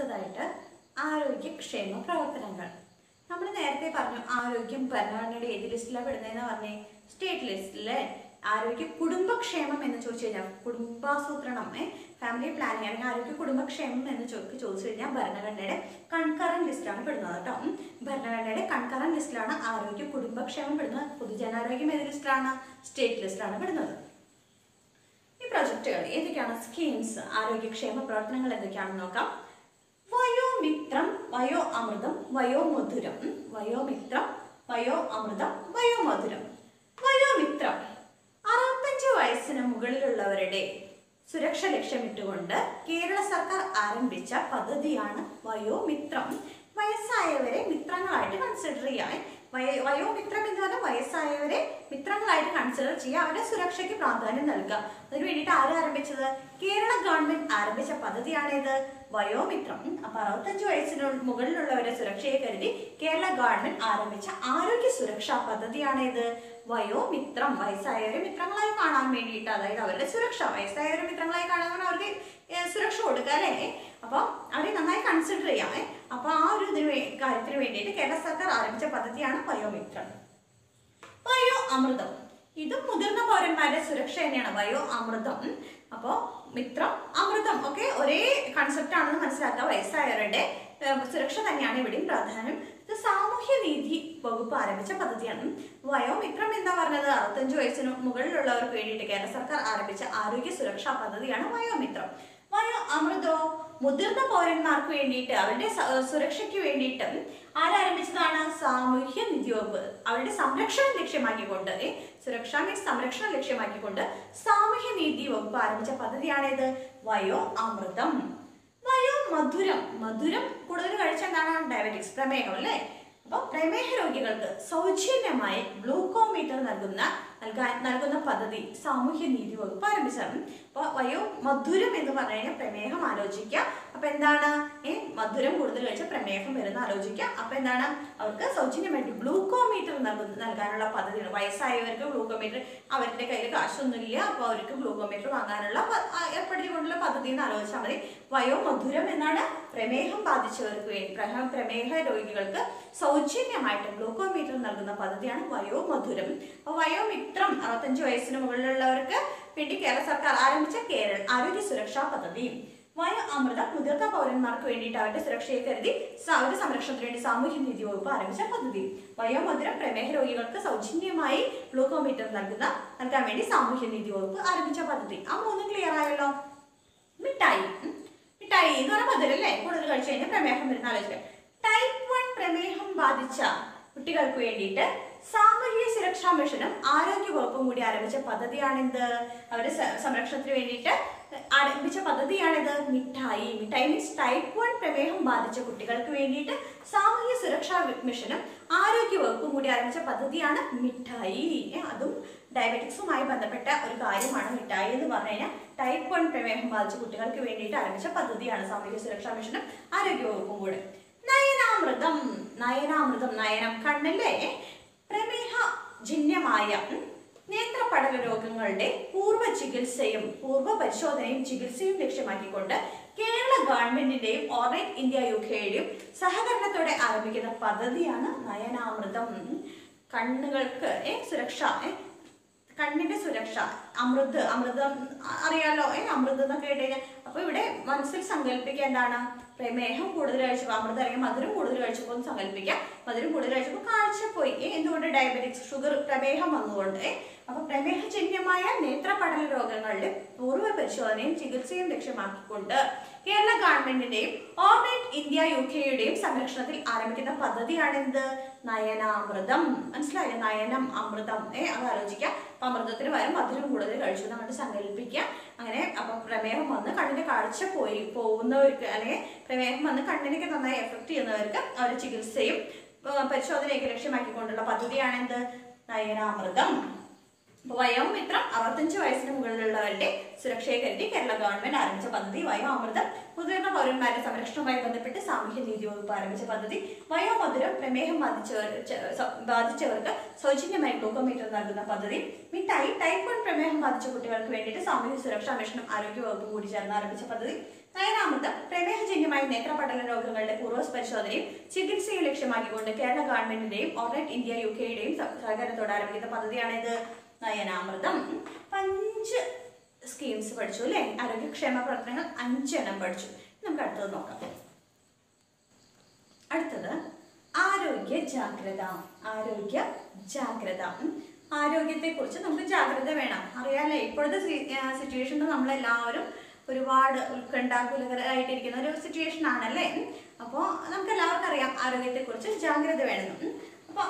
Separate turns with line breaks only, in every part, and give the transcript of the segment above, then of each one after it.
അടുത്തതായിട്ട് ആരോഗ്യക്ഷേമ പ്രവർത്തനങ്ങൾ നമ്മൾ നേരത്തെ പറഞ്ഞു ആരോഗ്യം ഭരണഘടനയുടെ ഏത് ലിസ്റ്റിലാണ് പെടുന്നതെന്ന് പറഞ്ഞേ സ്റ്റേറ്റ് ലിസ്റ്റിലെ ആരോഗ്യ കുടുംബക്ഷേമം എന്ന് ചോദിച്ചു കഴിഞ്ഞാൽ കുടുംബാസൂത്രണം ഏ ഫാമിലി പ്ലാനിങ് അല്ലെങ്കിൽ ആരോഗ്യ കുടുംബക്ഷേമം എന്ന് ചോ- ചോദിച്ചു കഴിഞ്ഞാൽ ഭരണഘടനയുടെ കൺകറന്റ് ലിസ്റ്റിലാണ് പെടുന്നത് കേട്ടോ ഉം. ഭരണഘടനയുടെ കൺകറന്റ് ലിസ്റ്റിലാണ് ആരോഗ്യ കുടുംബക്ഷേമം പെടുന്നത് പൊതുജനാരോഗ്യം ഏത് ലിസ്റ്റിലാണ് സ്റ്റേറ്റ് ലിസ്റ്റിലാണ് പെടുന്നത് ഈ പ്രൊജക്റ്റുകൾ ഏതൊക്കെയാണ് സ്കീംസ് ആരോഗ്യക്ഷേമ പ്രവർത്തനങ്ങൾ എന്തൊക്കെയാണെന്ന് നോക്കാം വയോമിത്രം വയോ അമൃതം വയോമധുരം ഉം. വയോമിത്രം വയോ അമൃതം വയോമധുരം വയോമിത്രം അറുപത്തഞ്ച് വയസ്സിന് മുകളിലുള്ളവരുടെ സുരക്ഷ ലക്ഷ്യമിട്ടുകൊണ്ട് കേരള സർക്കാർ ആരംഭിച്ച പദ്ധതിയാണ് വയോമിത്രം വയസ്സായവരെ മിത്രങ്ങളായിട്ട് കൺസിഡർ ചെയ്യാൻ വയ വയോമിത്രം എന്ന് പറഞ്ഞാൽ വയസ്സായവരെ മിത്രങ്ങളായിട്ട് കൺസിഡർ ചെയ്യുക അവരുടെ സുരക്ഷയ്ക്ക് പ്രാധാന്യം നൽകുക അതിന് വേണ്ടിയിട്ട് ആര് ആരംഭിച്ചത് കേരള ഗവൺമെന്റ് ആരംഭിച്ച പദ്ധതിയാണിത് വയോമിത്രം ഉം. അപ്പൊ അറുപത്തഞ്ച് വയസ്സിന് മുകളിലുള്ളവരെ സുരക്ഷയെ കരുതി കേരള ഗവൺമെന്റ് ആരംഭിച്ച ആരോഗ്യ സുരക്ഷാ പദ്ധതിയാണിത് വയോമിത്രം വയസ്സായവരെ മിത്രങ്ങളായി കാണാൻ വേണ്ടിയിട്ട് അതായത് അവരുടെ സുരക്ഷ വയസ്സായവരെ മിത്രങ്ങളായി കാണാൻ അവർക്ക് ഏ, സുരക്ഷ കൊടുക്കുക അല്ലേ അപ്പൊ അവരെ നന്നായി കൺസിഡർ ചെയ്യാം ഏ. അപ്പൊ ആ ഒരു ഇതിന് വേ- കാര്യത്തിന് വേണ്ടിയിട്ട് കേരള സർക്കാർ ആരംഭിച്ച പദ്ധതിയാണ് വയോമിത്രം വയോ അമൃതം ഇതും മുതിർന്ന പൗരന്മാരുടെ സുരക്ഷ തന്നെയാണ് വയോ അമൃതം ഉം. അപ്പോ മിത്രം അമൃതം ഒക്കെ ഒരേ കൺസെപ്റ്റ് ആണെന്ന് മനസ്സിലാക്കുക വയസ്സായവരുടെ ഏർ, സുരക്ഷ തന്നെയാണ് ഇവിടെയും പ്രാധാന്യം ഇത് സാമൂഹ്യ നീതി വകുപ്പ് ആരംഭിച്ച പദ്ധതിയാണ് വയോമിത്രം എന്താ പറഞ്ഞത് അറുപത്തഞ്ച് വയസ്സിന് മുകളിലുള്ളവർക്ക് വേണ്ടിയിട്ട് കേരള സർക്കാർ ആരംഭിച്ച ആരോഗ്യ സുരക്ഷാ പദ്ധതിയാണ് വയോമിത്രം വയോ അമൃതോ മുതിർന്ന പൗരന്മാർക്ക് വേണ്ടിയിട്ട് അവരുടെ സ- സുരക്ഷയ്ക്ക് വേണ്ടിയിട്ട് ആരാരംഭിച്ചതാണ് സാമൂഹ്യ നിധി വകുപ്പ് അവരുടെ സംരക്ഷണം ലക്ഷ്യമാക്കിക്കൊണ്ട് ഏ, സുരക്ഷ മീൻസ് സംരക്ഷണം ലക്ഷ്യമാക്കിക്കൊണ്ട് സാമൂഹ്യ നീതി വകുപ്പ് ആരംഭിച്ച പദ്ധതിയാണിത് വയോ അമൃതം വയോ മധുരം മധുരം കൂടുതൽ കഴിച്ച എന്താണ് ഡയബറ്റിക്സ് പ്രമേഹം അല്ലേ അപ്പൊ പ്രമേഹ രോഗികൾക്ക് സൗജന്യമായി ഗ്ലൂക്കോമീറ്റർ നൽകുന്ന നൽകാൻ നൽകുന്ന പദ്ധതി സാമൂഹ്യ നീതി വകുപ്പ് ആരംഭിച്ചതാണ് അപ്പൊ വയോ മധുരം എന്ന് പറഞ്ഞു കഴിഞ്ഞാൽ പ്രമേഹം ആലോചിക്കുക അപ്പൊ എന്താണ് ഏ മധുരം കൂടുതൽ കഴിച്ച പ്രമേഹം വരുന്ന ആലോചിക്കുക അപ്പൊ എന്താണ് അവർക്ക് സൗജന്യമായിട്ട് ഗ്ലൂക്കോമീറ്റർ നൽകുന്ന നൽകാനുള്ള പദ്ധതിയാണ് വയസ്സായവർക്ക് ഗ്ലൂക്കോമീറ്റർ അവരുടെ കയ്യിൽ കാശൊന്നുമില്ല അപ്പൊ അവർക്ക് ഗ്ലൂക്കോമീറ്റർ വാങ്ങാനുള്ള പ- ആ, ഏർപ്പെടുത്തിക്കൊണ്ടുള്ള പദ്ധതി എന്ന് ആലോചിച്ചാൽ മതി വയോമധുരം എന്നാണ് പ്രമേഹം ബാധിച്ചവർക്ക് വേണ്ടി പ്രമേഹ പ്രമേഹ രോഗികൾക്ക് സൗജന്യമായിട്ട് ഗ്ലൂക്കോമീറ്റർ നൽകുന്ന പദ്ധതിയാണ് വയോമധുരം അപ്പൊ വയോമിത്രം അറുപത്തഞ്ച് വയസ്സിന് മുകളിലുള്ളവർക്ക് വേണ്ടി കേരള സർക്കാർ ആരംഭിച്ച കേരള ആരോഗ്യ സുരക്ഷാ പദ്ധതി വയോ അമൃത മുതിർന്ന പൗരന്മാർക്ക് വേണ്ടിയിട്ട് അവരുടെ സുരക്ഷയെ കരുതി സ- അവരുടെ സംരക്ഷണത്തിന് വേണ്ടി സാമൂഹ്യ നീതി വകുപ്പ് ആരംഭിച്ച പദ്ധതി വയോമധുരം പ്രമേഹ രോഗികൾക്ക് സൗജന്യമായി ഗ്ലൂക്കോമീറ്റർ നൽകുന്ന നൽകാൻ വേണ്ടി സാമൂഹ്യ നീതി വകുപ്പ് ആരംഭിച്ച പദ്ധതി ആ മൂന്നും ക്ലിയർ ആയല്ലോ മിഠായി ഉം. മിഠായി എന്ന് പറഞ്ഞാൽ മധുരല്ലേ കൂടുതൽ കഴിച്ചു കഴിഞ്ഞാൽ പ്രമേഹം വരുന്ന ആലോചിക്കാം ടൈപ്പ് വൺ പ്രമേഹം ബാധിച്ച കുട്ടികൾക്ക് വേണ്ടിയിട്ട് സാമൂഹ്യ സുരക്ഷാ മിഷനും ആരോഗ്യ വകുപ്പും കൂടി ആരംഭിച്ച പദ്ധതിയാണിത് അവരുടെ സ- സംരക്ഷണത്തിന് വേണ്ടിയിട്ട് ആരംഭിച്ച പദ്ധതിയാണിത് മിഠായി മിഠായി മീൻസ് ടൈപ്പ് വൺ പ്രമേഹം ബാധിച്ച കുട്ടികൾക്ക് വേണ്ടിയിട്ട് സാമൂഹ്യ സുരക്ഷാ മിഷനും ആരോഗ്യ വകുപ്പും കൂടി ആരംഭിച്ച പദ്ധതിയാണ് മിഠായി ഏ, അതും ഡയബറ്റിക്സുമായി ബന്ധപ്പെട്ട ഒരു കാര്യമാണ് മിഠായി എന്ന് പറഞ്ഞു കഴിഞ്ഞാൽ ടൈപ്പ് വൺ പ്രമേഹം ബാധിച്ച കുട്ടികൾക്ക് വേണ്ടിയിട്ട് ആരംഭിച്ച പദ്ധതിയാണ് സാമൂഹ്യ സുരക്ഷാ മിഷനും ആരോഗ്യ വകുപ്പും കൂടെ നയനാമൃതം നയനാമൃതം നയനം കണ്ണല്ലേ പ്രമേഹ ജന്യമായ ഉം, നേത്രപടല രോഗങ്ങളുടെ പൂർവ്വ ചികിത്സയും പൂർവ്വ പരിശോധനയും ചികിത്സയും ലക്ഷ്യമാക്കിക്കൊണ്ട് കേരള ഗവൺമെന്റിന്റെയും ഓർണൈറ്റ് ഇന്ത്യ യു കെയുടെയും സഹകരണത്തോടെ ആരംഭിക്കുന്ന പദ്ധതിയാണ് നയനാമൃതം കണ്ണുകൾക്ക് ഏ, സുരക്ഷ ഏ, കണ്ണിന്റെ സുരക്ഷ അമൃത് അമൃതം അ- അറിയാലോ ഏ അമൃത് എന്നൊക്കെ കേട്ട് കഴിഞ്ഞാൽ അപ്പൊ ഇവിടെ മനസ്സിൽ സങ്കല്പിക്കുക എന്താണ് പ്രമേഹം കൂടുതൽ കഴിച്ചപ്പോൾ അമൃതം അല്ലെങ്കിൽ മധുരം കൂടുതൽ കഴിച്ചപ്പോൾ എന്ന് സങ്കല്പിക്കാം മധുരം കൂടുതൽ കഴിച്ചപ്പോൾ കാഴ്ച പോയി ഏ, എന്തുകൊണ്ട് ഡയബറ്റിക്സ് ഷുഗർ പ്രമേഹം വന്നുകൊണ്ട് ഏ, അപ്പൊ പ്രമേഹജന്യമായ നേത്രപടല രോഗങ്ങളുടെ പൂർവ്വ പരിശോധനയും ചികിത്സയും ലക്ഷ്യമാക്കിക്കൊണ്ട് കേരള ഗവൺമെന്റിന്റെയും ഓർണൈറ്റ് ഇന്ത്യ യു കെയുടെയും സംരക്ഷണത്തിൽ ആരംഭിക്കുന്ന പദ്ധതിയാണെന്ത് നയനാമൃതം മനസ്സിലായോ നയനം അമൃതം ഏ അത് ആലോചിക്കാം അപ്പൊ അമൃതത്തിന് പകരം മധുരം കൂടുതൽ കഴിച്ചു എന്ന് അങ്ങോട്ട് സങ്കല്പിക്കുക അങ്ങനെ അപ്പൊ പ്രമേഹം വന്ന് കണ്ണിന്റെ കാഴ്ച പോയി പോകുന്നവർക്ക് അല്ലെങ്കിൽ പ്രമേഹം വന്ന് കണ്ണിനൊക്കെ നന്നായി എഫക്ട് ചെയ്യുന്നവർക്ക് അവർ ചികിത്സയും ആ, പരിശോധനയൊക്കെ ലക്ഷ്യമാക്കിക്കൊണ്ടുള്ള പദ്ധതിയാണെന്ത് നയനാമൃതം അപ്പൊ വയോമിത്രം അറുപത്തഞ്ച് വയസ്സിന് മുകളിലുള്ളവരുടെ സുരക്ഷയെ കരുതി കേരള ഗവൺമെന്റ് ആരംഭിച്ച പദ്ധതി വയോഅമൃതം മുതിർന്ന പൗരന്മാരുടെ സംരക്ഷണവുമായി ബന്ധപ്പെട്ട് സാമൂഹ്യ നീതി വകുപ്പ് ആരംഭിച്ച പദ്ധതി വയോമധുരം പ്രമേഹം ബാധിച്ചവർ ച- സ- ബാധിച്ചവർക്ക് സൗജന്യമായി ഗ്ലൂക്കോമീറ്റർ നൽകുന്ന പദ്ധതി മിഠായി ടൈപ്പ് വൺ പ്രമേഹം ബാധിച്ച കുട്ടികൾക്ക് വേണ്ടിയിട്ട് സാമൂഹ്യ സുരക്ഷാ മിഷനും ആരോഗ്യ വകുപ്പും കൂടി ചേർന്ന് ആരംഭിച്ച പദ്ധതി നയനാമൃതം പ്രമേഹജന്യമായ സൗജന്യമായ നേത്രപടല രോഗങ്ങളുടെ പൂർവ്വ പരിശോധനയും ചികിത്സയും ലക്ഷ്യമാക്കിക്കൊണ്ട് കേരള ഗവൺമെന്റിന്റെയും ഓർണറ്റ് ഇന്ത്യ യു കെയുടെയും സഹകരണത്തോടെ ആരംഭിക്കുന്ന പദ്ധതിയാണിത് നയനാമൃതം അഞ്ച് സ്കീംസ് പഠിച്ചു അല്ലേ ആരോഗ്യക്ഷേമ പ്രവർത്തനങ്ങൾ അഞ്ചെണ്ണം പഠിച്ചു നമുക്ക് അടുത്തത് നോക്കാം അടുത്തത് ആരോഗ്യ ജാഗ്രത ആരോഗ്യ ജാഗ്രത ഉം. ആരോഗ്യത്തെക്കുറിച്ച് നമുക്ക് ജാഗ്രത വേണം അറിയാലേ ഇപ്പോഴത്തെ സിറ്റുവേഷനിൽ നമ്മളെല്ലാവരും ഒരുപാട് ഉത്കണ്ഠാകുലകരമായിട്ടിരിക്കുന്ന ഒരു സിറ്റുവേഷൻ ആണല്ലേ അപ്പോൾ നമുക്ക് എല്ലാവർക്കും അറിയാം ആരോഗ്യത്തെക്കുറിച്ച് ജാഗ്രത വേണമെന്നും അപ്പോൾ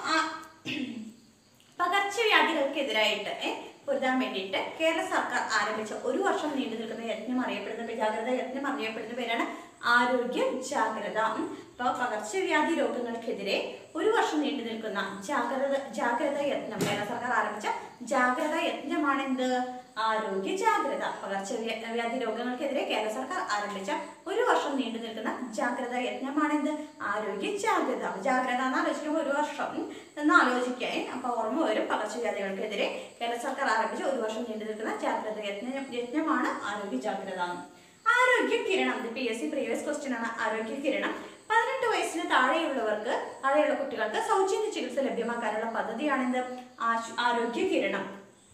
പകർച്ചവ്യാധികൾക്കെതിരായിട്ട് ഏ, പൊരുതാൻ വേണ്ടിയിട്ട് കേരള സർക്കാർ ആരംഭിച്ച ഒരു വർഷം നീണ്ടു നിൽക്കുന്ന യജ്ഞം അറിയപ്പെടുന്ന ജാഗ്രത യജ്ഞം അറിയപ്പെടുന്ന പേരാണ് ആരോഗ്യ ജാഗ്രത ഉം. അപ്പോൾ പകർച്ചവ്യാധി രോഗങ്ങൾക്കെതിരെ ഒരു വർഷം നീണ്ടു നിൽക്കുന്ന ജാഗ്രത ജാഗ്രത യജ്ഞം കേരള സർക്കാർ ആരംഭിച്ച ജാഗ്രത യജ്ഞമാണ് എന്ത് ആരോഗ്യ ജാഗ്രത പകർച്ചവ്യാധി രോഗങ്ങൾക്കെതിരെ കേരള സർക്കാർ ആരംഭിച്ച ഒരു വർഷം നീണ്ടു നിൽക്കുന്ന ജാഗ്രത യജ്ഞമാണ് എന്ത് ആരോഗ്യ ജാഗ്രത അപ്പൊ ജാഗ്രത എന്ന് ആലോചിക്കുമ്പോൾ ഒരു വർഷം ഉം, എന്ന് ആലോചിക്കാൻ അപ്പൊ ഓർമ്മ വരും പകർച്ചവ്യാധികൾക്കെതിരെ കേരള സർക്കാർ ആരംഭിച്ച ഒരു വർഷം നീണ്ടു നിൽക്കുന്ന ജാഗ്രത യജ്ഞ യജ്ഞമാണ് ആരോഗ്യ ജാഗ്രത എന്ന്. ആരോഗ്യ കിരണം ഇത് P S C previous question ആണ് ആരോഗ്യ കിരണം പതിനെട്ട് വയസ്സിന് താഴെയുള്ളവർക്ക് താഴെയുള്ള കുട്ടികൾക്ക് സൗജന്യ ചികിത്സ ലഭ്യമാക്കാനുള്ള പദ്ധതിയാണിത് ആശു- ആരോഗ്യ കിരണം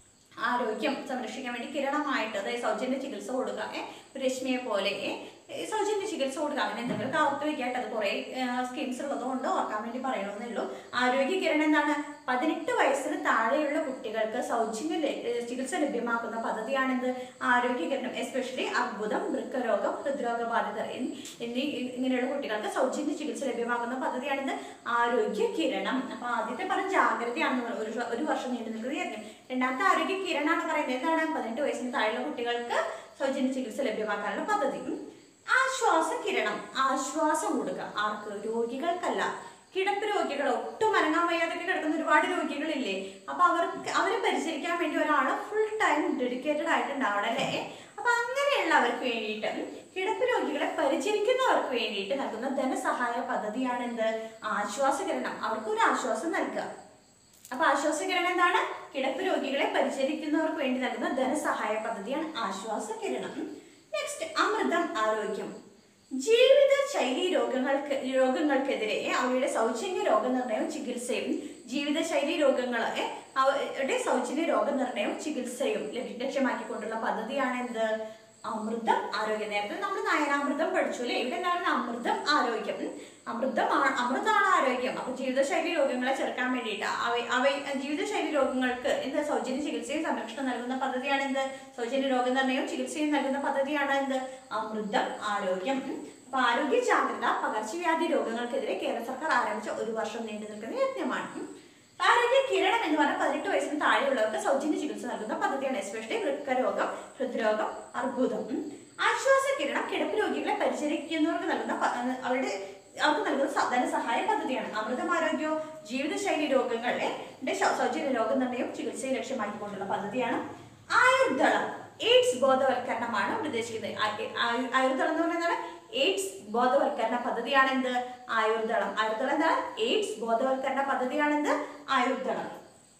ആരോഗ്യം സംരക്ഷിക്കാൻ വേണ്ടി കിരണമായിട്ട് അതായത് സൗജന്യ ചികിത്സ കൊടുക്കുക ഏ, ഒരു രശ്മിയെ പോലെ ഏ, ഈ സൗജന്യ ചികിത്സ കൊടുക്കുക അങ്ങനെ എന്തെങ്കിലും ഓർത്ത് വെക്കാട്ട് അത് കുറേ സ്കീംസ് ഉള്ളതുകൊണ്ട് ഓർക്കാൻ വേണ്ടി പറയണമെന്നേ ഉള്ളൂ ആരോഗ്യ കിരണം എന്താണ് പതിനെട്ട് വയസ്സിന് താഴെയുള്ള കുട്ടികൾക്ക് സൗജന്യ ല- ഏ, ചികിത്സ ലഭ്യമാക്കുന്ന പദ്ധതിയാണിത് ആരോഗ്യ കിരണം എസ്പെഷ്യലി അർബുദം വൃക്കരോഗം ഹൃദ്രോഗബാധിതർ എന്നീ എന്നീ ഇങ്ങനെയുള്ള കുട്ടികൾക്ക് സൗജന്യ ചികിത്സ ലഭ്യമാക്കുന്ന പദ്ധതിയാണിത് ആരോഗ്യ കിരണം അപ്പൊ ആദ്യത്തെ പറഞ്ഞ ജാഗ്രതയാണെന്ന് പറഞ്ഞു. ഒരു ഒരു വർഷം നീണ്ടു നിൽക്കുന്ന യജ്ഞം രണ്ടാമത്തെ ആരോഗ്യ കിരണാണ് പറയുന്നത് എന്താണ് പതിനെട്ട് വയസ്സിന് താഴെയുള്ള കുട്ടികൾക്ക് സൗജന്യ ചികിത്സ ലഭ്യമാക്കാനുള്ള പദ്ധതി ഉം. ആശ്വാസ കിരണം ആശ്വാസം കൊടുക്കുക ആർക്ക് രോഗികൾക്കല്ല കിടപ്പ് രോഗികൾ ഒട്ടും അനങ്ങാൻ വയ്യാതൊക്കെ കിടക്കുന്ന ഒരുപാട് രോഗികളില്ലേ അപ്പൊ അവർക്ക് അവരെ പരിചരിക്കാൻ വേണ്ടി ഒരാള് ഫുൾ ടൈം ഡെഡിക്കേറ്റഡ് ആയിട്ടുണ്ടാവണം അല്ലേ അപ്പൊ അങ്ങനെയുള്ളവർക്ക് വേണ്ടിയിട്ട് ഉം, കിടപ്പ് രോഗികളെ പരിചരിക്കുന്നവർക്ക് വേണ്ടിയിട്ട് നൽകുന്ന ധനസഹായ പദ്ധതിയാണ് എന്ത് ആശ്വാസകിരണം അവർക്ക് ഒരു ആശ്വാസം നൽകുക അപ്പൊ ആശ്വാസകിരണം എന്താണ് കിടപ്പ് രോഗികളെ പരിചരിക്കുന്നവർക്ക് വേണ്ടി നൽകുന്ന ധനസഹായ പദ്ധതിയാണ് ആശ്വാസകിരണം നെക്സ്റ്റ് അമൃതം ആരോഗ്യം ജീവിത ശൈലി രോഗങ്ങൾക്ക് രോഗങ്ങൾക്കെതിരെ അവയുടെ സൗജന്യ രോഗനിർണയവും ചികിത്സയും ജീവിതശൈലി രോഗങ്ങൾ അവരുടെ സൗജന്യ രോഗനിർണയവും ചികിത്സയും ലഭ്യ- ലക്ഷ്യമാക്കിക്കൊണ്ടുള്ള പദ്ധതിയാണ് എന്ത് അമൃതം ആരോഗ്യം നേരത്തെ നമ്മൾ നയനാമൃതം പഠിച്ചു അല്ലേ ഇവിടെ എന്താണ് അമൃതം ആരോഗ്യം ഉം. അമൃതമാണ് അമൃതമാണ് ആരോഗ്യം അപ്പൊ ജീവിതശൈലി രോഗങ്ങളെ ചെറുക്കാൻ വേണ്ടിയിട്ട് അവ അവ ജീവിതശൈലി രോഗങ്ങൾക്ക് എന്ത് സൗജന്യ ചികിത്സയും സംരക്ഷണം നൽകുന്ന പദ്ധതിയാണ് എന്ത് സൗജന്യ രോഗനിർണയവും ചികിത്സയും നൽകുന്ന പദ്ധതിയാണ് എന്ത് അമൃതം ആരോഗ്യം ഉം. അപ്പൊ ആരോഗ്യ ജാഗ്രത പകർച്ചവ്യാധി രോഗങ്ങൾക്കെതിരെ കേരള സർക്കാർ ആരംഭിച്ച ഒരു വർഷം നീണ്ടു നിൽക്കുന്ന യജ്ഞമാണ് ഉം. ആരോഗ്യ കിരണം എന്ന് പറഞ്ഞാൽ പതിനെട്ട് വയസ്സിന് താഴെയുള്ളവർക്ക് സൗജന്യ ചികിത്സ നൽകുന്ന പദ്ധതിയാണ് എസ്പെഷ്യലി വൃക്കരോഗം ഹൃദ്രോഗം അർബുദം ഉം. ആശ്വാസ കിരണം കിടപ്പ് രോഗികളെ പരിചരിക്കുന്നവർക്ക് നൽകുന്ന പ- ഏഹ് അവരുടെ അവർക്ക് നൽകുന്ന സ- ധനസഹായ പദ്ധതിയാണ് അമൃതം ആരോഗ്യോ ജീവിതശൈലി രോഗങ്ങളെ ന്റെ സൗ- സൗജന്യ രോഗനിർണയവും ചികിത്സയും ലക്ഷ്യമാക്കിക്കൊണ്ടുള്ള പദ്ധതിയാണ് ആയുർദളം എയ്ഡ്സ് ബോധവൽക്കരണമാണ് ഇവിടെ ഉദ്ദേശിക്കുന്നത് ആ- ആയു- ആയുർദളം എന്ന് പറയുന്നത് എയ്ഡ്സ് ബോധവൽക്കരണ പദ്ധതിയാണ് എന്ത് ആയുർദളം ആയുർദളം എന്താണ് എയ്ഡ്സ് ബോധവൽക്കരണ പദ്ധതിയാണ് എന്ത് ആയുർദളം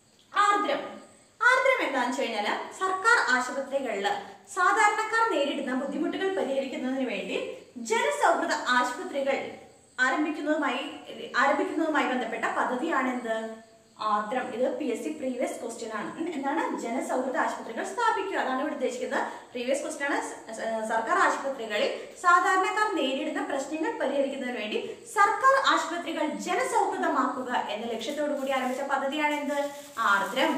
ആർദ്രം ആർദ്രം എന്താണെന്ന് വെച്ച് കഴിഞ്ഞാൽ സർക്കാർ ആശുപത്രികളിൽ സാധാരണക്കാർ നേരിടുന്ന ബുദ്ധിമുട്ടുകൾ പരിഹരിക്കുന്നതിന് വേണ്ടി ജനസൗഹൃദ ആശുപത്രികൾ ആരംഭിക്കുന്നതുമായി ആരംഭിക്കുന്നതുമായി ബന്ധപ്പെട്ട പദ്ധതിയാണ് എന്ത് ആർദ്രം ഇത് P S C previous question ആണ് ഉം, എന്താണ് ജനസൗഹൃദ ആശുപത്രികൾ സ്ഥാപിക്കുക അതാണ് ഇവിടെ ഉദ്ദേശിക്കുന്നത് പ്രീവിയസ് ക്വസ്റ്റ്യൻ ആണ് സ- സ- സർക്കാർ ആശുപത്രികളിൽ സാധാരണക്കാർ നേരിടുന്ന പ്രശ്നങ്ങൾ പരിഹരിക്കുന്നതിന് വേണ്ടി സർക്കാർ ആശുപത്രികൾ ജനസൗഹൃദമാക്കുക എന്ന ലക്ഷ്യത്തോടു കൂടി ആരംഭിച്ച പദ്ധതിയാണ് എന്ത് ആർദ്രം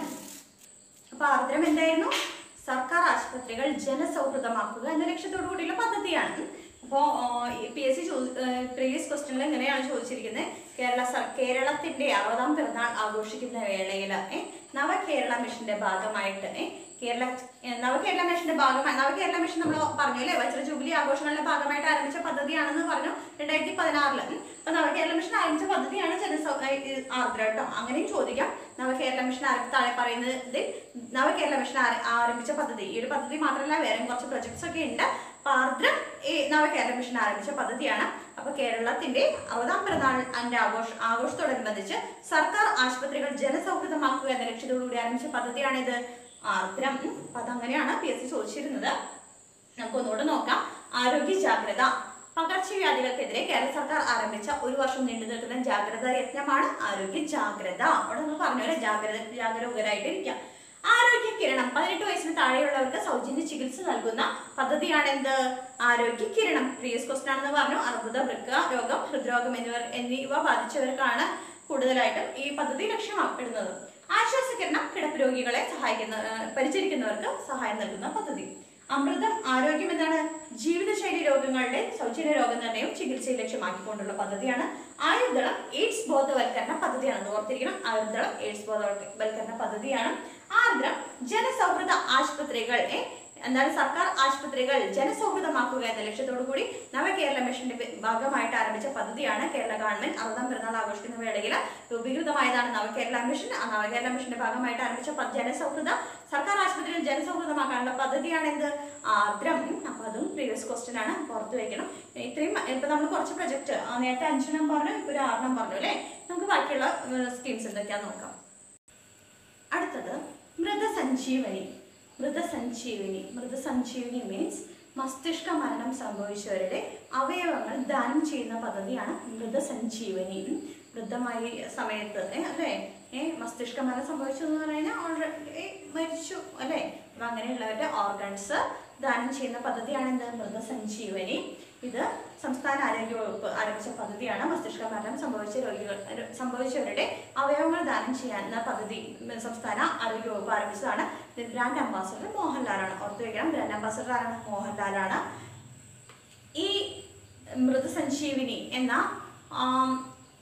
അപ്പൊ ആർദ്രം എന്തായിരുന്നു സർക്കാർ ആശുപത്രികൾ ജനസൗഹൃദമാക്കുക എന്ന ലക്ഷ്യത്തോടു കൂടിയുള്ള പദ്ധതിയാണ് അപ്പോൾ പി എസ് സി പ്രീവിയസ് ക്വസ്റ്റ്യനിൽ ഇങ്ങനെയാണ് ചോദിച്ചിരിക്കുന്നത് കേരള സർ കേരളത്തിന്റെ അറുപതാം പിറന്നാൾ ആഘോഷിക്കുന്ന വേളയിൽ നവകേരള മിഷന്റെ ഭാഗമായിട്ട് ഏ, കേരള ഏ, നവകേരള മിഷന്റെ ഭാഗമായി നവകേരള മിഷൻ നമ്മൾ പറഞ്ഞു അല്ലേ വജ്ര ജൂബിലി ആഘോഷങ്ങളുടെ ഭാഗമായിട്ട് ആരംഭിച്ച പദ്ധതിയാണെന്ന് പറഞ്ഞു രണ്ടായിരത്തി പതിനാറില് അപ്പൊ നവകേരള മിഷൻ ആരംഭിച്ച പദ്ധതിയാണ് ജനസൗ ഏ, ഈ ആർദ്ര കേട്ടോ അങ്ങനെയും ചോദിക്കാം നവകേരള മിഷൻ ആരംഭ താഴെ പറയുന്നത് നവകേരള മിഷൻ ആര- ആരംഭിച്ച പദ്ധതി ഈ ഒരു പദ്ധതി മാത്രമല്ല വേറെ കുറച്ച് പ്രൊജക്ട്സ് ഒക്കെ ഉണ്ട് അപ്പൊ ആർദ്രം ഈ നവകേരള മിഷൻ ആരംഭിച്ച പദ്ധതിയാണ് അപ്പൊ കേരളത്തിന്റെ അറുപതാം പിറന്നാൾ അതിന്റെ ആഘോഷ ആഘോഷത്തോടനുബന്ധിച്ച് സർക്കാർ ആശുപത്രികൾ ജനസൗഹൃദമാക്കുക എന്ന ലക്ഷ്യത്തോടുകൂടി ആരംഭിച്ച പദ്ധതിയാണിത് ആർദ്രം ഉം. അപ്പൊ അതങ്ങനെയാണ് പി എസ് സി ചോദിച്ചിരുന്നത് നമുക്ക് ഒന്നുകൂടെ നോക്കാം ആരോഗ്യ ജാഗ്രത പകർച്ചവ്യാധികൾക്കെതിരെ കേരള സർക്കാർ ആരംഭിച്ച ഒരു വർഷം നീണ്ടു നിൽക്കുന്ന ജാഗ്രതാ യത്നമാണ് ആരോഗ്യ ജാഗ്രത അവിടെ നമ്മൾ പറഞ്ഞ ജാഗ്രത ജാഗരൂകരായിട്ടിരിക്കാം ആരോഗ്യ കിരണം പതിനെട്ട് വയസ്സിന് താഴെയുള്ളവർക്ക് സൗജന്യ ചികിത്സ നൽകുന്ന പദ്ധതിയാണ് എന്ത് ആരോഗ്യ കിരണം പ്രീവിയസ് ക്വസ്റ്റൻ ആണെന്ന് പറഞ്ഞു അർബുദ വൃക്ക രോഗം ഹൃദ്രോഗം എന്നിവർ എന്നിവ ബാധിച്ചവർക്കാണ് കൂടുതലായിട്ടും ഈ പദ്ധതി ലക്ഷ്യമാക്കപ്പെടുന്നത് ആശ്വാസകിരണം കിടപ്പ് രോഗികളെ സഹായിക്കുന്ന ആ, പരിചരിക്കുന്നവർക്ക് സഹായം നൽകുന്ന പദ്ധതി അമൃതം ആരോഗ്യം എന്താണ് ജീവിതശൈലി രോഗങ്ങളുടെ സൗജന്യ രോഗനിർണയവും ചികിത്സയും ലക്ഷ്യമാക്കിക്കൊണ്ടുള്ള പദ്ധതിയാണ് ആയുർദളം എയ്ഡ്സ് ബോധവൽക്കരണ പദ്ധതിയാണ് ഓർത്തിരിക്കണം ആയുർദളം എയ്ഡ്സ് ബോധവൽക്കരണ പദ്ധതിയാണ് ആർദ്രം ജനസൗഹൃദ ആശുപത്രികൾ ഏ, എന്താണ് സർക്കാർ ആശുപത്രികൾ ജനസൗഹൃദമാക്കുക എന്ന ലക്ഷ്യത്തോടു കൂടി നവകേരള മിഷന്റെ പേ- ഭാഗമായിട്ട് ആരംഭിച്ച പദ്ധതിയാണ് കേരള ഗവൺമെന്റ് അറുപതാം പിറന്നാൾ ആഘോഷിക്കുന്ന വേളയിൽ രൂപീകൃതമായതാണ് നവകേരള മിഷൻ ആ നവകേരള മിഷന്റെ ഭാഗമായിട്ട് ആരംഭിച്ച പ- ജനസൗഹൃദ സർക്കാർ ആശുപത്രികൾ ജനസൗഹൃദമാക്കാനുള്ള പദ്ധതിയാണ് എന്ത് ആദ്രം അപ്പൊ അതും പ്രീവിയസ് ക്വസ്റ്റ്യൻ ആണ് പുറത്തു വെക്കണം ഇത്രയും ഇപ്പൊ നമ്മൾ കുറച്ച് പ്രൊജക്ട് നേരത്തെ അഞ്ചെണ്ണം പറഞ്ഞു ഇപ്പൊ ഒരു ആറെണ്ണം പറഞ്ഞു അല്ലേ നമുക്ക് ബാക്കിയുള്ള സ്കീംസ് എന്തൊക്കെയാന്ന് നോക്കാം അടുത്തത് മൃതസഞ്ജീവനി മൃതസഞ്ജീവനി മൃതസഞ്ജീവനി മീൻസ് മസ്തിഷ്ക മരണം സംഭവിച്ചവരുടെ അവയവങ്ങൾ ദാനം ചെയ്യുന്ന പദ്ധതിയാണ് മൃതസഞ്ജീവനി ഉം. വൃദ്ധമായ സമയത്ത് ഏ, അല്ലേ ഏ മസ്തിഷ്ക മരണം സംഭവിച്ചു എന്ന് പറഞ്ഞാൽ ഓൾറെഡി മരിച്ചു അല്ലേ അപ്പൊ അങ്ങനെയുള്ളവരുടെ ഓർഗൻസ് ദാനം ചെയ്യുന്ന പദ്ധതിയാണ് എന്ത് മൃതസഞ്ജീവനി ഇത് സംസ്ഥാന ആരോഗ്യ വകുപ്പ് ആരംഭിച്ച പദ്ധതിയാണ് മസ്തിഷ്ക മരണം സംഭവിച്ച രോഗികൾ സംഭവിച്ചവരുടെ അവയവങ്ങൾ ദാനം ചെയ്യാവുന്ന പദ്ധതി ഉം, സംസ്ഥാന ആരോഗ്യ വകുപ്പ് ആരംഭിച്ചതാണ് ഇതിൽ ബ്രാൻഡ് അംബാസഡർ മോഹൻലാലാണ് ഓർത്തു വെക്കണം ബ്രാൻഡ് അംബാസഡർ ആരാണ് മോഹൻലാലാണ് ഈ മൃതസഞ്ജീവിനി എന്ന ആം,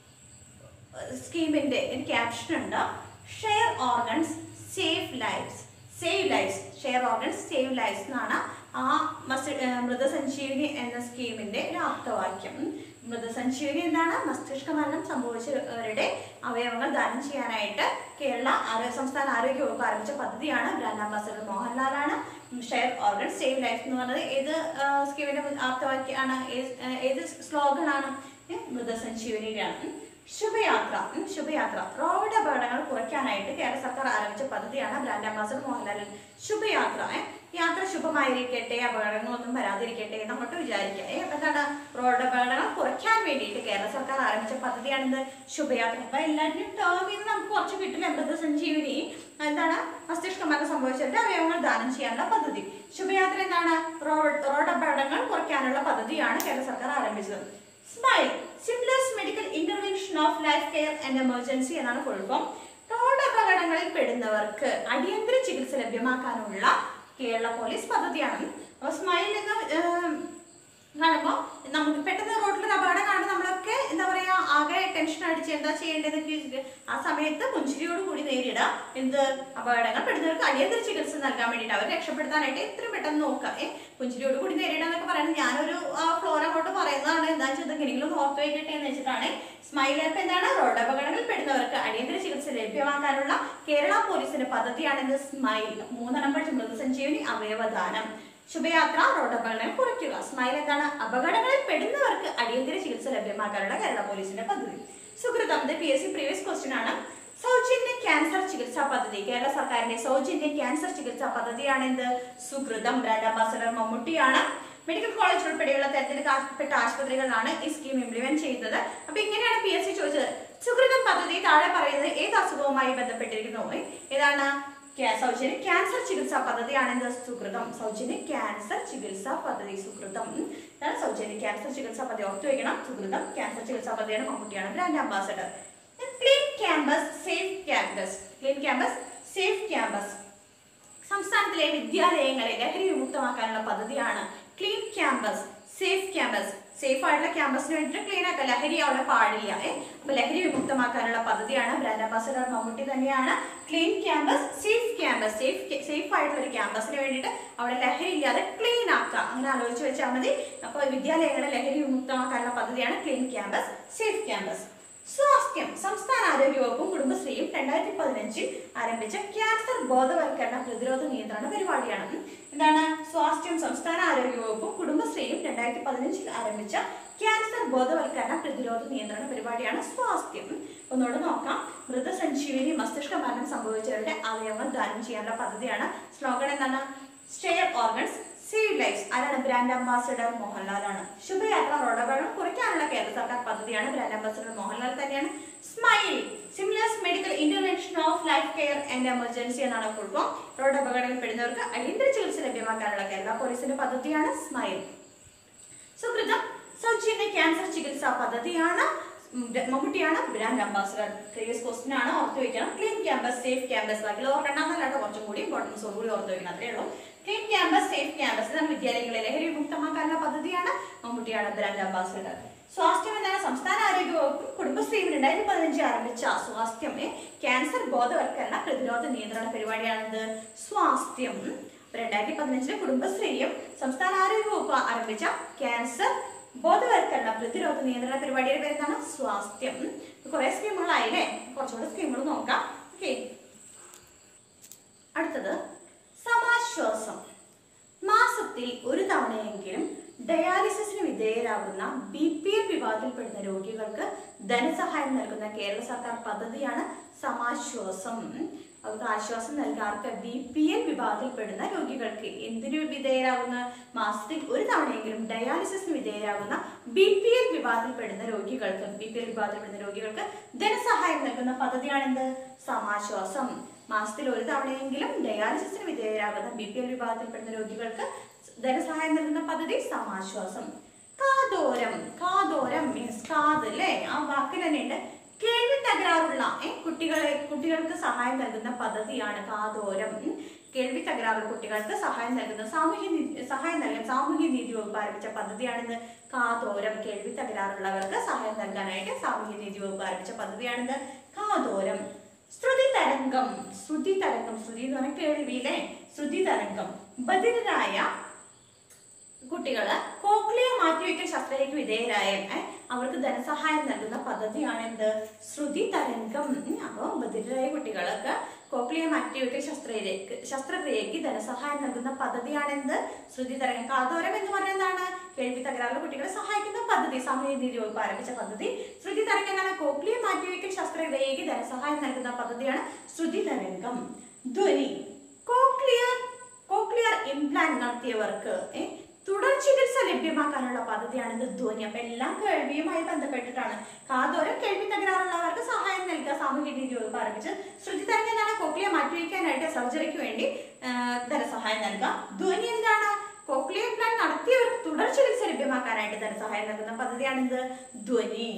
സ്കീമിന്റെ ഒരു ക്യാപ്ഷൻ ഉണ്ട് share organs save lives save lives share organs save lives എന്നാണ് ആ മസ്തി ഏർ മൃതസഞ്ജീവിനി എന്ന സ്കീമിന്റെ ഒരു ആപ്തവാക്യം ഉം. മൃതസഞ്ജീവിനി എന്താണ് മസ്തിഷ്ക മരണം സംഭവിച്ചവരുടെ അവയവങ്ങൾ ദാനം ചെയ്യാനായിട്ട് കേരള ആരോ- സംസ്ഥാന ആരോഗ്യ വകുപ്പ് ആരംഭിച്ച പദ്ധതിയാണ് ബ്രാൻഡ് അംബാസഡർ മോഹൻലാലാണ് ഷെയർ ഓർഗൻ സേവ് ലൈഫ് എന്ന് പറയുന്നത് ഏത് ആ, സ്കീമിന്റെ ആപ്തവാക്യാണ് ഏത് ആ, ഏത് സ്ലോഗനാണ് ഏ, മൃതസഞ്ജീവനിയുടെയാണ് ഉം. ശുഭയാത്ര ഉം, ശുഭയാത്ര റോഡ് അപകടങ്ങൾ കുറയ്ക്കാനായിട്ട് കേരള സർക്കാർ ആരംഭിച്ച പദ്ധതിയാണ് ബ്രാൻഡ് അംബാസഡർ മോഹൻലാൽ ശുഭയാത്ര ഏ, യാത്ര ശുഭമായിരിക്കട്ടെ അപകടങ്ങളൊന്നും വരാതിരിക്കട്ടെ എന്നങ്ങോട്ട് വിചാരിക്കുക ഏ, അപ്പൊ എന്താണ് റോഡ് അപകടങ്ങൾ കുറയ്ക്കാൻ വേണ്ടിയിട്ട് കേരള സർക്കാർ ആരംഭിച്ച പദ്ധതിയാണിത് ശുഭയാത്ര അപ്പൊ എല്ലാവരും ടേമിൽ നിന്ന് നമുക്ക് കുറച്ച് കിട്ടില്ല മൃതസഞ്ജീവനി എന്താണ് മസ്തിഷ്ക മരണം സംഭവിച്ചവരുടെ അവയവങ്ങൾ ദാനം ചെയ്യാനുള്ള പദ്ധതി ശുഭയാത്ര എന്താണ് റോഡ് റോഡ് അപകടങ്ങൾ കുറയ്ക്കാനുള്ള പദ്ധതിയാണ് കേരള സർക്കാർ ആരംഭിച്ചത് smile simplest medical intervention of life care and emergency എന്നാണ് ഫുൾ ഫോം റോഡ് അപകടങ്ങളിൽ പെടുന്നവർക്ക് അടിയന്തര ചികിത്സ ലഭ്യമാക്കാനുള്ള കേരള പോലീസ് പദ്ധതിയാണ് അപ്പോൾ സ്മൈൽ എന്ന ഏം, കാണുമ്പോൾ നമുക്ക് പെട്ടെന്ന് റോഡിലൊരു അപകടം കാണുമ്പോൾ നമ്മളൊക്കെ എന്താ പറയാ ആകെ ടെൻഷൻ അടിച്ച് എന്താ ചെയ്യേണ്ടതെന്നൊക്കെ ചോദിച്ചിട്ട് ആ സമയത്ത് പുഞ്ചിരിയോട് കൂടി നേരിടാം എന്ത് അപകടങ്ങൾ പെടുന്നവർക്ക് അടിയന്തര ചികിത്സ നൽകാൻ വേണ്ടിയിട്ട് അവർ രക്ഷപ്പെടുത്താനായിട്ട് എത്രയും പെട്ടെന്ന് നോക്കാം ഏ പുഞ്ചിരിയോട് കൂടി നേരിടാന്നൊക്കെ പറയുന്നത് ഞാനൊരു ഫ്ലോർ അങ്ങോട്ട് പറയുന്നതാണ് എന്താ വെച്ചാൽ എങ്ങനെയെങ്കിലും ഒന്ന് ഓർത്ത് വയ്ക്കട്ടെ എന്ന് വെച്ചിട്ടാണ് സ്മൈൽ ആപ്പ് എന്താണ് റോഡ് അപകടങ്ങളിൽ പെടുന്നവർക്ക് അടിയന്തര ചികിത്സ ലഭ്യമാക്കാനുള്ള കേരള പോലീസിന്റെ പദ്ധതിയാണെന്ന് സ്മൈൽ മൂന്നെണ്ണം പഠിച്ച മൃതസഞ്ജീവനി അവയവദാനം ശുഭയാത്ര റോഡ് അപകടങ്ങൾ കുറയ്ക്കുക സ്മൈൽ എന്താണ് അപകടങ്ങളിൽ പെടുന്നവർക്ക് അടിയന്തര ചികിത്സ ലഭ്യമാക്കാനുള്ള കേരള പോലീസിന്റെ പദ്ധതി സുഹൃതം ഇത് P S C previous question ആണ് സൗജന്യ ക്യാൻസർ ചികിത്സാ പദ്ധതി കേരള സർക്കാരിന്റെ സൗജന്യ ക്യാൻസർ ചികിത്സാ പദ്ധതിയാണ് എന്ത് സുഹൃതം ബ്രാൻഡ് അംബാസഡർ മമ്മൂട്ടിയാണ് മെഡിക്കൽ കോളേജ് ഉൾപ്പെടെയുള്ള തെരഞ്ഞെടുക്കപ്പെട്ട ആശുപത്രികളിലാണ് ഈ സ്കീം ഇംപ്ലിമെന്റ് ചെയ്തത് അപ്പൊ ഇങ്ങനെയാണ് പി എസ് സി ചോദിച്ചത് സുഹൃതം പദ്ധതി താഴെ പറയുന്നത് ഏത് അസുഖവുമായി ബന്ധപ്പെട്ടിരിക്കുന്നു ഏ? ഏതാണ് ക്യാ- സൗജന്യ ക്യാൻസർ ചികിത്സാ പദ്ധതിയാണ് എന്ത് സുഹൃതം സൗജന്യ ക്യാൻസർ ചികിത്സാ പദ്ധതി സുഹൃതം ഉം. ഇതാണ് സൗജന്യ ക്യാൻസർ ചികിത്സാ പദ്ധതി ഓർത്തു വെക്കണം സുഹൃതം ക്യാൻസർ ചികിത്സാ പദ്ധതിയാണ് മമ്മൂട്ടിയാണ് brand ambassador clean campus safe campus clean campus safe campus സംസ്ഥാനത്തിലെ വിദ്യാലയങ്ങളെ ലഹരി വിമുക്തമാക്കാനുള്ള പദ്ധതിയാണ് clean campus safe campus safe ആയിട്ടുള്ള ക്യാമ്പസിന് വേണ്ടിയിട്ട് ക്ലീൻ ആക്കുക ലഹരി അവിടെ പാടില്ല ഏ അപ്പൊ ലഹരി വിമുക്തമാക്കാനുള്ള പദ്ധതിയാണ് ബ്രാൻഡ് അംബാസഡർ മമ്മൂട്ടി തന്നെയാണ് clean campus safe campus safe safe ആയിട്ടുള്ള ഒരു ക്യാമ്പസിന് വേണ്ടിയിട്ട് അവിടെ ലഹരി ഇല്ലാതെ ക്ലീൻ ആക്കുക അങ്ങനെ ആലോചിച്ച് വെച്ചാൽ മതി അപ്പോൾ വിദ്യാലയങ്ങളെ ലഹരി വിമുക്തമാക്കാനുള്ള പദ്ധതിയാണ് clean campus safe campus Swasthyam സംസ്ഥാന ആരോഗ്യ വകുപ്പും കുടുംബശ്രീയും രണ്ടായിരത്തി പതിനഞ്ചിൽ ആരംഭിച്ച ക്യാൻസർ ബോധവൽക്കരണ പ്രതിരോധ നിയന്ത്രണ പരിപാടിയാണ് എന്താണ് സ്വാസ്ഥ്യം സംസ്ഥാന ആരോഗ്യ വകുപ്പും കുടുംബശ്രീയും രണ്ടായിരത്തി പതിനഞ്ചിൽ ആരംഭിച്ച ക്യാൻസർ ബോധവൽക്കരണ പ്രതിരോധ നിയന്ത്രണ പരിപാടിയാണ് സ്വാസ്ഥ്യം ഒന്നുകൂടെ നോക്കാം മൃതസഞ്ജീവിനി മസ്തിഷ്ക മരണം സംഭവിച്ചവരുടെ അവയവങ്ങൾ ദാനം ചെയ്യാനുള്ള പദ്ധതിയാണ് സ്ലോഗൻ എന്താണ് ഷെയർ ഓർഗൻസ് സേവ് ലൈഫ്സ് ആരാണ് ബ്രാൻഡ് അംബാസിഡർ മോഹൻലാലാണ് ശുഭയാത്ര റോഡപകടം കുറയ്ക്കാനുള്ള കേരള സർക്കാർ പദ്ധതിയാണ് ബ്രാൻഡ് അംബാസിഡർ മോഹൻലാൽ തന്നെയാണ് smile similars medical intervention of life care and emergency എന്നാണ് ഫുൾ ഫോം റോഡ് അപകടങ്ങളിൽ പെടുന്നവർക്ക് അടിയന്തര ചികിത്സ ലഭ്യമാക്കാനുള്ള കേരള പോലീസിന്റെ പദ്ധതിയാണ് സ്മൈൽ സുഹൃതം സൗജന്യ ക്യാൻസർ ചികിത്സാ പദ്ധതിയാണ് ഉം, മമ്മൂട്ടിയാണ് ബ്രാൻഡ് അംബാസിഡർ പ്രീവിയസ് ക്വസ്റ്റ്യൻ ആണ് ഓർത്ത് വെക്കണം ക്ലീൻ ക്യാമ്പസ് സേഫ് ക്യാമ്പസ് ബാക്കിയുള്ള ഓർക്കണ്ടെന്നല്ലാണ്ട് കുറച്ചും കൂടി ഇമ്പോർട്ടൻസ് കൂടി ഓർത്ത് വെക്കണം അത്രേ ഉള്ളൂ ക്ലീൻ ക്യാമ്പസ് സേഫ് ക്യാമ്പസ് ഇതാണ് വിദ്യാലയങ്ങളെ ലഹരി മുക്തമാക്കാനുള്ള പദ്ധതിയാണ് മമ്മൂട്ടിയാണ് ബ്രാൻഡ് അംബാസിഡർ സ്വാസ്ഥ്യം എന്നാണ് സംസ്ഥാന ആരോഗ്യ വകുപ്പ് കുടുംബശ്രീയിൽ രണ്ടായിരത്തി പതിനഞ്ച് ആരംഭിച്ച സ്വാസ്ഥ്യം ഏ, ക്യാൻസർ ബോധവൽക്കരണ പ്രതിരോധ നിയന്ത്രണ പരിപാടിയാണിത് സ്വാസ്ഥ്യം രണ്ടായിരത്തി പതിനഞ്ചിലെ കുടുംബശ്രീയും സംസ്ഥാന ആരോഗ്യ വകുപ്പ് ആരംഭിച്ച ക്യാൻസർ ബോധവൽക്കരണ പ്രതിരോധ നിയന്ത്രണ പരിപാടിയുടെ പേരെന്താണ് സ്വാസ്ഥ്യം കുറെ സ്കീമുകളായില്ലേ കുറച്ചുകൂടെ സ്കീമുകൾ നോക്കാം ഓക്കെ അടുത്തത് സമാശ്വാസം മാസത്തിൽ ഒരു തവണയെങ്കിലും ഡയാലിസിസിന് വിധേയരാകുന്ന ബി പി എൽ വിഭാഗത്തിൽപ്പെടുന്ന രോഗികൾക്ക് ധനസഹായം നൽകുന്ന കേരള സർക്കാർ പദ്ധതിയാണ് സമാശ്വാസം അവർക്ക് ആശ്വാസം നൽകാർക്ക് ബി പി എൽ വിഭാഗത്തിൽപ്പെടുന്ന രോഗികൾക്ക് എന്തിനു വിധേയരാകുന്ന മാസത്തിൽ ഒരു തവണയെങ്കിലും ഡയാലിസിസിന് വിധേയരാകുന്ന ബി പി എൽ വിഭാഗത്തിൽപ്പെടുന്ന രോഗികൾക്ക് ബി പി എൽ വിഭാഗത്തിൽപ്പെടുന്ന രോഗികൾക്ക് ധനസഹായം നൽകുന്ന പദ്ധതിയാണെന്ത് സമാശ്വാസം മാസത്തിൽ ഒരു തവണയെങ്കിലും ഡയാലിസിസിന് വിധേയരാകുന്ന ബി പി എൽ വിഭാഗത്തിൽപ്പെടുന്ന രോഗികൾക്ക് ധനസഹായം നൽകുന്ന പദ്ധതി സമാശ്വാസം കാതോരം കാതോരം മീൻസ് കാത് അല്ലേ ആ വാക്കിൽ തന്നെയുണ്ട് കേൾവി തകരാറുള്ള ഏ, കുട്ടികളെ കുട്ടികൾക്ക് സഹായം നൽകുന്ന പദ്ധതിയാണ് കാതോരം ഉം. കേൾവി തകരാറുള്ള കുട്ടികൾക്ക് സഹായം നൽകുന്ന സാമൂഹ്യ നീതി- സഹായം നൽകാൻ സാമൂഹ്യ നീതി വകുപ്പ് ആരംഭിച്ച പദ്ധതിയാണിത് കാതോരം കേൾവി തകരാറുള്ളവർക്ക് സഹായം നൽകാനായിട്ട് സാമൂഹ്യ നീതി വകുപ്പ് ആരംഭിച്ച പദ്ധതിയാണിത് കാതോരം ശ്രുതി തരംഗം ശ്രുതി തരംഗം ശ്രുതി എന്ന് പറഞ്ഞാൽ കേൾവിയിലെ ശ്രുതി തരംഗം ബധിരരായ കുട്ടികള് കോക്ലിയ മാറ്റിവെക്കൽ ശസ്ത്രക്രിയക്ക് വിധേയരായ ഏ, അവർക്ക് ധനസഹായം നൽകുന്ന പദ്ധതിയാണ് എന്ത് ശ്രുതി തരംഗം അപ്പോൾ ബധിരരായ കുട്ടികൾക്ക് കോക്ലിയ മാറ്റിവെക്കൽ ശസ്ത്രക്രിയക്ക് ശസ്ത്രക്രിയക്ക് ധനസഹായം നൽകുന്ന പദ്ധതിയാണ് എന്ത് ശ്രുതി തരംഗം കാതോരം എന്ന് പറയുന്നത് എന്താണ് കേൾവി തകരാറുള്ള കുട്ടികളെ സഹായിക്കുന്ന പദ്ധതി സാമൂഹ്യ നീതി വകുപ്പ് ആരംഭിച്ച പദ്ധതി ശ്രുതി തരംഗം എന്നാണ് കോക്ലിയ മാറ്റിവെക്കൽ ശസ്ത്രക്രിയക്ക് ധനസഹായം നൽകുന്ന പദ്ധതിയാണ് ശ്രുതി തരംഗം ധ്വനി കോക്ലിയർ കോക്ലിയർ ഇംപ്ലാന്റ് നടത്തിയവർക്ക് ഏ, തുടർ ചികിത്സ ലഭ്യമാക്കാനുള്ള പദ്ധതിയാണ് ഇത് ധ്വനി അപ്പൊ എല്ലാം കേൾവിയുമായി ബന്ധപ്പെട്ടിട്ടാണ് കാതോരം കേൾവി തകരാറുള്ളവർക്ക് സഹായം നൽകുക സാമൂഹ്യ നീതി വകുപ്പ് ആരംഭിച്ച് ശ്രുതി തരംഗം എന്താണ് കോക്ലിയ മാറ്റിവെക്കാനായിട്ട് സർജറിക്ക് വേണ്ടി ആ, ധനസഹായം നൽകുക ധ്വനി എന്താണ് കോക്ലിയ ഇംപ്ലാന്റ് നടത്തിയവർക്ക് തുടർ ചികിത്സ ലഭ്യമാക്കാനായിട്ട് ധനസഹായം നൽകുന്ന പദ്ധതിയാണ് ഇത് ധ്വനി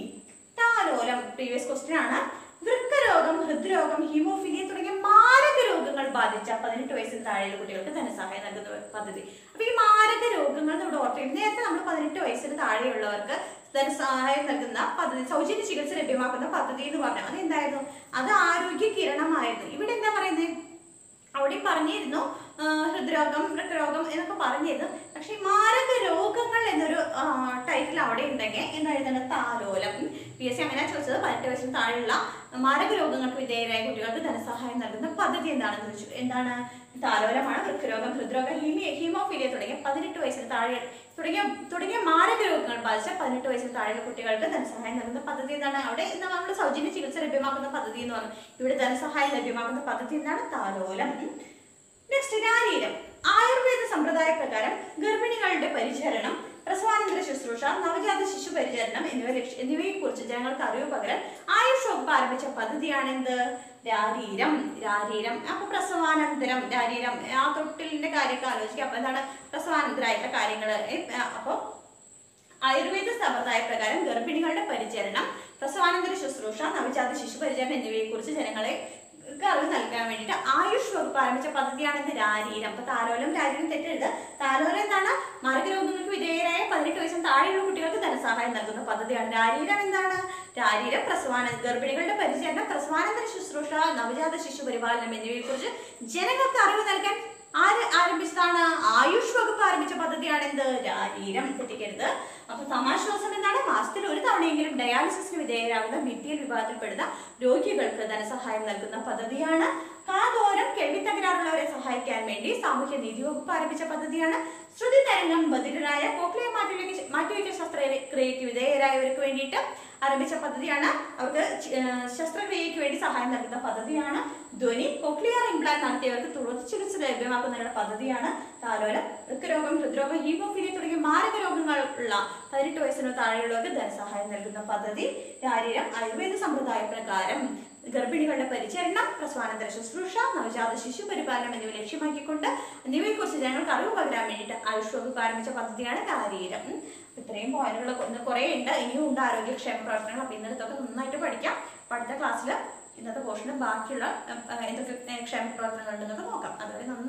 താലോലം പ്രീവിയസ് ക്വസ്റ്റ്യൻ ആണ് വൃക്കരോഗം ഹൃദ്രോഗം ഹീമോഫീലിയ തുടങ്ങിയ മാരക രോഗങ്ങൾ ബാധിച്ച പതിനെട്ട് വയസ്സിന് താഴെയുള്ള കുട്ടികൾക്ക് ധനസഹായം നൽകുന്ന പദ്ധതി അപ്പൊ ഈ മാരക രോഗങ്ങൾ ഇവിടെ ഓർത്തിട്ടുണ്ട് നേരത്തെ നമ്മൾ പതിനെട്ട് വയസ്സിന് താഴെയുള്ളവർക്ക് ധനസഹായം നൽകുന്ന പദ്ധതി സൗജന്യ ചികിത്സ ലഭ്യമാക്കുന്ന പദ്ധതി എന്ന് പറഞ്ഞു അത് എന്തായിരുന്നു അത് ആരോഗ്യ കിരണമായിരുന്നു ഇവിടെ എന്താ പറയുന്നത് അവിടെ പറഞ്ഞിരുന്നു ആ, ഹൃദ്രോഗം വൃക്കരോഗം എന്നൊക്കെ പറഞ്ഞിരുന്നു പക്ഷെ മാരക രോഗങ്ങൾ എന്നൊരു ടൈറ്റിൽ അവിടെ ഉണ്ടെങ്കിൽ എന്താ എഴുതേണ്ടത് താലോലം പി എസ് സി അങ്ങനെ ചോദിച്ചത് പതിനെട്ട് വയസ്സിന് താഴെയുള്ള മാരക രോഗങ്ങൾക്ക് വിധേയരായ കുട്ടികൾക്ക് ധനസഹായം നൽകുന്ന പദ്ധതി എന്താണെന്ന് ചോദിച്ചു എന്താണ് താലോലമാണ് വൃക്കരോഗം ഹൃദ്രോഗം ഹീമി ഹീമോഫീലിയ തുടങ്ങിയ പതിനെട്ട് വയസ്സിന് താഴെ തുടങ്ങിയ തുടങ്ങിയ മാരക രോഗങ്ങൾ ബാധിച്ച പതിനെട്ട് വയസ്സിന് താഴെയുള്ള കുട്ടികൾക്ക് ധനസഹായം നൽകുന്ന പദ്ധതി എന്താണ് അവിടെ എന്താ നമ്മൾ സൗജന്യ ചികിത്സ ലഭ്യമാക്കുന്ന പദ്ധതി എന്ന് പറഞ്ഞു ഇവിടെ ധനസഹായം ലഭ്യമാക്കുന്ന പദ്ധതി എന്താണ് താലോലം നെക്സ്റ്റ് രാരീരം ആയുർവേദ സമ്പ്രദായ പ്രകാരം ഗർഭിണികളുടെ പരിചരണം പ്രസവാനന്തര ശുശ്രൂഷ നവജാത ശിശു പരിചരണം എന്നിവ ലക്ഷ്യ എന്നിവയെ കുറിച്ച് ജനങ്ങൾക്ക് അറിവ് പകരാൻ ആയുഷ് വകുപ്പ് ആരംഭിച്ച പദ്ധതിയാണ് എന്ത് രാരീരം രാരീരം അപ്പൊ പ്രസവാനന്തരം രാരീരം ആ തൊട്ടിലിന്റെ കാര്യമൊക്കെ ആലോചിക്കുക അപ്പൊ എന്താണ് പ്രസവാനന്തരമായിട്ടുള്ള കാര്യങ്ങള് ഏ, അപ്പൊ ആയുർവേദ സമ്പ്രദായ പ്രകാരം ഗർഭിണികളുടെ പരിചരണം പ്രസവാനന്തര ശുശ്രൂഷ നവജാത ശിശു പരിചരണം എന്നിവയെ കുറിച്ച് ജനങ്ങളെ ക്ക് അറിവ് നൽകാൻ വേണ്ടിയിട്ട് ആയുഷ് വകുപ്പ് ആരംഭിച്ച പദ്ധതിയാണ് ഇത് രാരീരം അപ്പൊ താലോലം രാരീരം തെറ്റരുത് താലോലം എന്താണ് മാർഗരോഗങ്ങൾക്ക് വിധേയരായ പതിനെട്ട് വയസ്സിന് താഴെയുള്ള കുട്ടികൾക്ക് ധനസഹായം നൽകുന്ന പദ്ധതിയാണ് രാരീരം എന്താണ് രാരീരം പ്രസവാന ഗർഭിണികളുടെ പരിചരണം പ്രസവാനന്തര ശുശ്രൂഷ നവജാത ശിശു പരിപാലനം എന്നിവയെ കുറിച്ച് ജനങ്ങൾക്ക് അറിവ് നൽകാൻ ആര് ആരംഭിച്ചതാണ് ആയുഷ് വകുപ്പ് ആരംഭിച്ച പദ്ധതിയാണ് എന്ത് രാരീരം തെറ്റിക്കരുത് അപ്പൊ സമാശ്വാസം എന്താണ് മാസത്തിൽ ഒരു തവണയെങ്കിലും ഡയാലിസിസിന് വിധേയരാകുന്ന ബി പി എൽ വിഭാഗത്തിൽപ്പെടുന്ന രോഗികൾക്ക് ധനസഹായം നൽകുന്ന പദ്ധതിയാണ് കാതോരം കേൾവി തകരാറുള്ളവരെ സഹായിക്കാൻ വേണ്ടി സാമൂഹ്യ നീതി വകുപ്പ് ആരംഭിച്ച പദ്ധതിയാണ് ശ്രുതി തരംഗം ബധിരരായ കോക്ലിയ മാറ്റിവെക്ക മാറ്റിവെക്കൽ ശസ്ത്രക്രിയയ്ക്ക് വിധേയരായവർക്ക് വേണ്ടിയിട്ട് ആരംഭിച്ച പദ്ധതിയാണ് അവർക്ക് ചി- ആ, ശസ്ത്രക്രിയയ്ക്ക് വേണ്ടി സഹായം നൽകുന്ന പദ്ധതിയാണ് ധ്വനി കൊക്ലിയർ ഇംപ്ലാന്റ് നടത്തിയവർക്ക് തുടർ ചികിത്സ ലഭ്യമാക്കുന്നതിനുള്ള പദ്ധതിയാണ് താലോല വൃക്കരോഗം ഹൃദ്രോഗം ഹീമോഫീലിയ തുടങ്ങിയ മാരക രോഗങ്ങൾ ഉള്ള പതിനെട്ട് വയസ്സിനോ താഴെയുള്ളവർക്ക് ധനസഹായം നൽകുന്ന പദ്ധതി ശാരീരം ആയുർവേദ സമ്പ്രദായ പ്രകാരം ഗർഭിണികളുടെ പരിചരണം പ്രസവാനന്തര ശുശ്രൂഷ നവജാത ശിശു പരിപാലനം എന്നിവ ലക്ഷ്യമാക്കിക്കൊണ്ട് എന്നിവയെക്കുറിച്ച് ജനങ്ങൾക്ക് അറിവ് പകരാൻ വേണ്ടിയിട്ട് ആയുഷ് വകുപ്പ് ആരംഭിച്ച പദ്ധതിയാണ് കാരീരം ഉം. അപ്പൊ ഇത്രയും പോയിന്റുകൾ ഒന്ന് കുറേ ഉണ്ട് ഇനിയും ഉണ്ട് ആരോഗ്യക്ഷേമ പ്രവർത്തനങ്ങൾ അപ്പൊ ഇന്നലത്തൊക്കെ നന്നായിട്ട് പഠിക്കാം അപ്പൊ അടുത്ത ക്ലാസ്സിൽ ഇന്നത്തെ പോർഷന് ബാക്കിയുള്ള ഉം, ഏഹ്, എന്തൊക്കെ ഏഹ്, ക്ഷേമ പ്രവർത്തനങ്ങൾ ഉണ്ടെന്നൊക്കെ നോക്കാം അതുവരെ നന്നായി